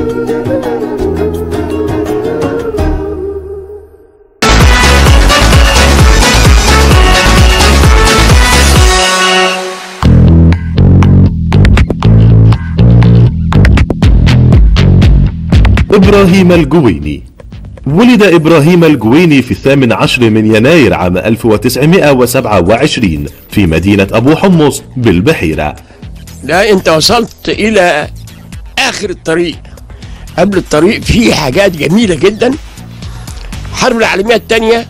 إبراهيم الجويني ولد إبراهيم الجويني في الثامن عشر من يناير عام 1927 في مدينة أبو حمص بالبحيرة لا انت وصلت الى اخر الطريق قبل الطريق في حاجات جميله جدا الحرب العالميه الثانيه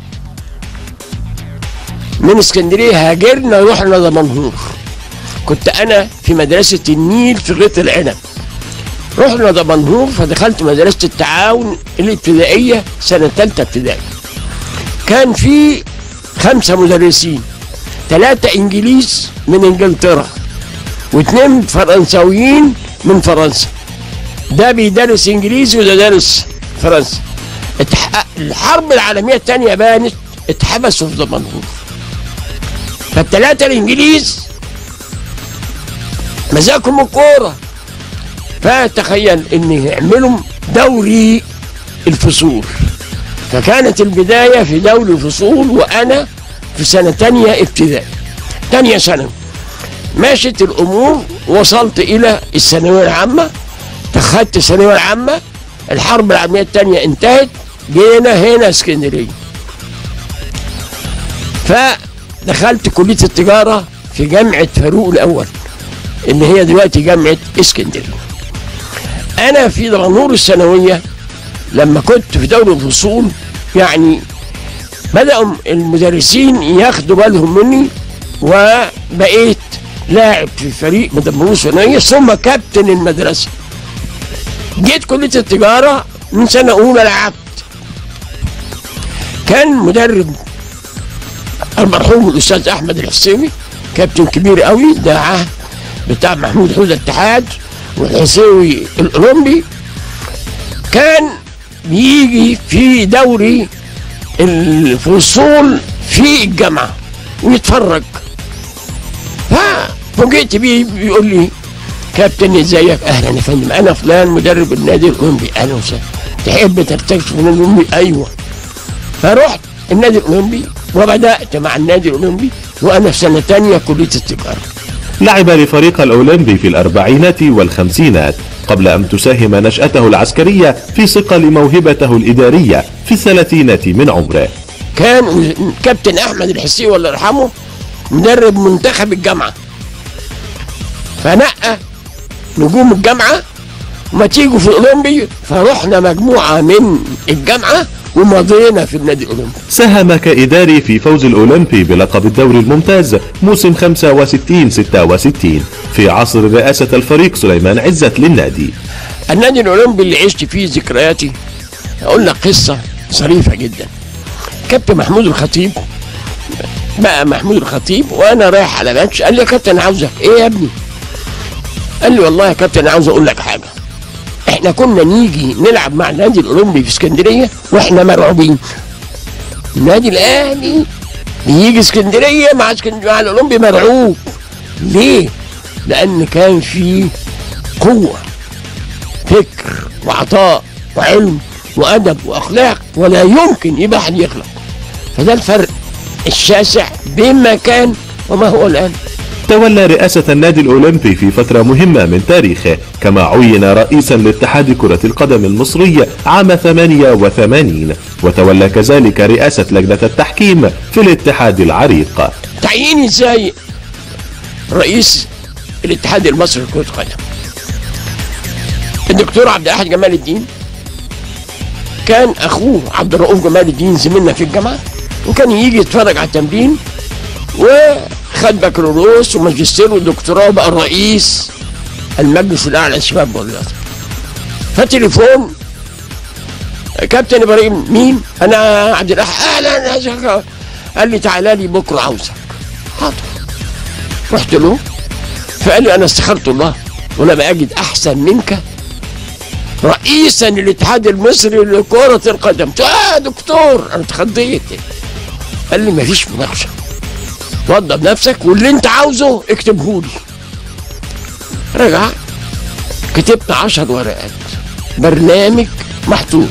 من اسكندريه هاجرنا رحنا دمنهور كنت انا في مدرسه النيل في غيط العنب رحنا دمنهور فدخلت مدرسه التعاون الابتدائيه سنه ثالثه ابتدائي كان في خمسه مدرسين ثلاثه انجليز من انجلترا واثنين فرنساويين من فرنسا ده بيدرس انجليزي وده دارس فرنسا اتح... الحرب العالميه الثانيه بانت اتحبسوا في دمنهور فالثلاثه الانجليز مزاجهم الكوره فتخيل ان يعملوا دوري الفصول فكانت البدايه في دوري الفصول وانا في سنه تانية ابتدائي تانية ثانوي ماشت الامور وصلت الى الثانويه العامه دخلت الثانويه العامه الحرب العالميه الثانيه انتهت جينا هنا اسكندريه فدخلت كليه التجاره في جامعه فاروق الاول اللي هي دلوقتي جامعه اسكندريه انا في دمنهور الثانويه لما كنت في دوري الفصول يعني بدأوا المدرسين ياخدوا بالهم مني وبقيت لاعب في فريق مدمرون ثانوية ثم كابتن المدرسة جيت كلية التجارة من سنة أولى لعبت كان مدرب المرحوم الأستاذ أحمد الحسيني كابتن كبير قوي ده عهد بتاع محمود حوده الاتحاد والحسيوي الأولمبي كان بيجي في دوري الفصول في الجامعة ويتفرج ففوجئت بيه بيقول لي كابتن ازيك اهلا يا فندم انا فلان مدرب النادي الاولمبي اهلا وسهلا تحب تكتشف النادي الاولمبي ايوه فرحت النادي الاولمبي وبدات مع النادي الاولمبي وانا في سنه ثانيه كليه التجاره لعب لفريق الأولمبي في الأربعينات والخمسينات قبل أن تساهم نشأته العسكرية في صقل موهبته الإدارية في الثلاثينات من عمره كان كابتن احمد الحسي الله يرحمه مدرب منتخب الجامعه فنقى نجوم الجامعه ما تيجوا في الاولمبي فرحنا مجموعه من الجامعه ومضينا في النادي الاولمبي ساهم كإداري في فوز الأولمبي بلقب الدوري الممتاز موسم 65 66 في عصر رئاسة الفريق سليمان عزت للنادي النادي الاولمبي اللي عشت فيه ذكرياتي اقول لك قصه ظريفه جدا كابتن محمود الخطيب بقى محمود الخطيب وانا رايح على ماتش قال لي يا كابتن أنا عاوزك ايه يا ابني قال لي والله يا كابتن انا عاوز اقول لك حاجه احنا كنا نيجي نلعب مع النادي الاولمبي في اسكندريه واحنا مرعوبين النادي الاهلي بيجي اسكندريه مع اسكندريه مع الاولمبي مرعوب ليه؟ لان كان في قوه فكر وعطاء وعلم وادب واخلاق ولا يمكن يبقى حد يخلق فده الفرق الشاسع بين ما كان وما هو الان تولى رئاسة النادي الأولمبي في فترة مهمة من تاريخه كما عين رئيسا لاتحاد كرة القدم المصري عام 88 وتولى كذلك رئاسة لجنة التحكيم في الاتحاد العريق تعييني ازاي رئيس الاتحاد المصري لكرة القدم الدكتور عبد الاحد جمال الدين كان اخوه عبد الرؤوف جمال الدين زميلنا في الجامعه وكان يجي يتفرج على التمرين وخد بكالوريوس وماجستير ودكتوراه بقى رئيس المجلس الاعلى للشباب والرياضه فتليفون كابتن ابراهيم مين؟ انا عبد الاحد اهلا قال لي تعالى لي بكره عاوزك حاضر رحت له فقال لي انا استخرت الله ولم اجد احسن منك رئيسا للاتحاد المصري لكرة القدم قلت اه يا دكتور انا اتخضيت قال لي مفيش مناقشة وضب نفسك واللي انت عاوزه اكتبه لي رجع كتبت عشر ورقات برنامج محطوط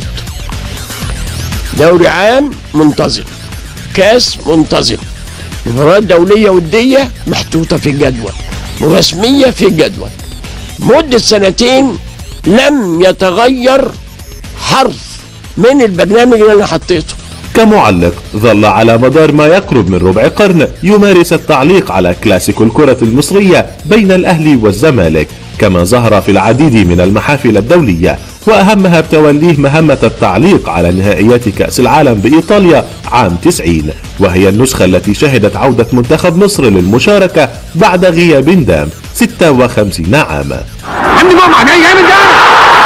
دوري عام منتظم كاس منتظم مباريات دولية ودية محطوطة في الجدول ورسمية في الجدول مدة سنتين لم يتغير حرف من البرنامج اللي انا حطيته كمعلق ظل على مدار ما يقرب من ربع قرن يمارس التعليق على كلاسيكو الكرة المصرية بين الأهلي والزمالك كما ظهر في العديد من المحافل الدولية وأهمها بتوليه مهمة التعليق على نهائيات كأس العالم بإيطاليا عام 90 وهي النسخة التي شهدت عودة منتخب مصر للمشاركة بعد غياب دام 56 عاما حمدي ماما جاي جاي من ده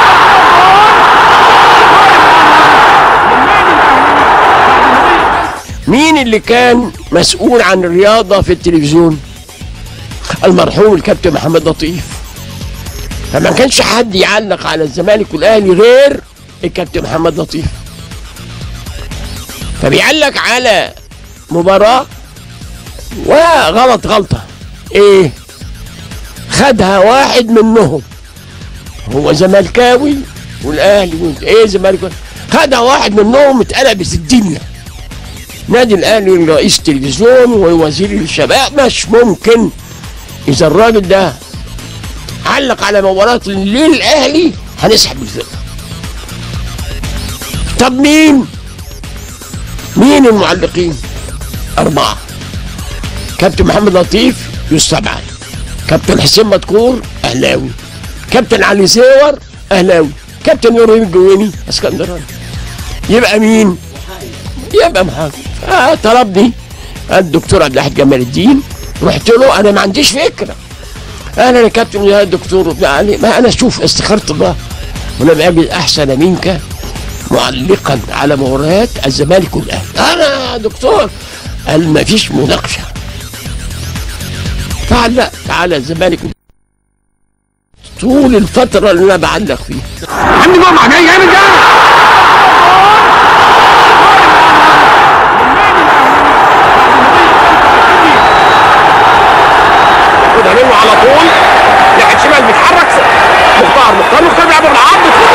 مين اللي كان مسؤول عن الرياضة في التلفزيون المرحوم الكابتن محمد لطيف فما كانش حد يعلق على الزمالك والاهلي غير الكابتن محمد لطيف فبيعلق على مباراة وغلط غلطة ايه خدها واحد منهم هو زملكاوي والاهلي وال- ايه زملكاوي خدها واحد منهم اتقلبت الدنيا نادي الاهلي رئيس التلفزيون ووزير الشباب مش ممكن اذا الراجل ده علق على مباراة للاهلي هنسحب الفرقة طب مين مين المعلقين أربعة كابتن محمد لطيف يستبعد كابتن حسين مدكور أهلاوي كابتن علي سيور أهلاوي كابتن يورين الجويني اسكندراني يبقى مين يبقى محمد فطلبني الدكتور عبد الحاج جمال الدين رحت له انا ما عنديش فكره انا يا كابتن يا دكتور وبتاع علي ما انا اشوف استخرت الله ولم اجد احسن منك معلقا على مباريات الزمالك والاهلي انا يا دكتور قال ما فيش مناقشه فعلقت على الزمالك طول الفتره اللي انا بعلق فيها حمدي ماما جاي جاي من ده خدها منه على طول ناحية شمال بيتحرك مختار مختار مختار بيلعب بالعرض تفوت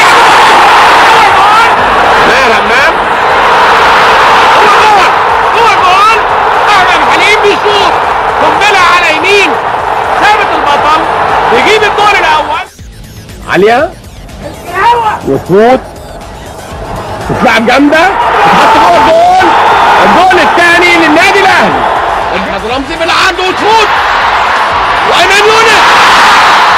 ماهر همام هو جول هو جول احمد حليم بيشوط قنبله على يمين ثابت البطل بيجيب الجول الاول عاليه وفوت تتلعب جامده تتحط جوه الجول الجول الثاني للنادي الاهلي احمد رمزي بالعرض وتفوت وايمن يونس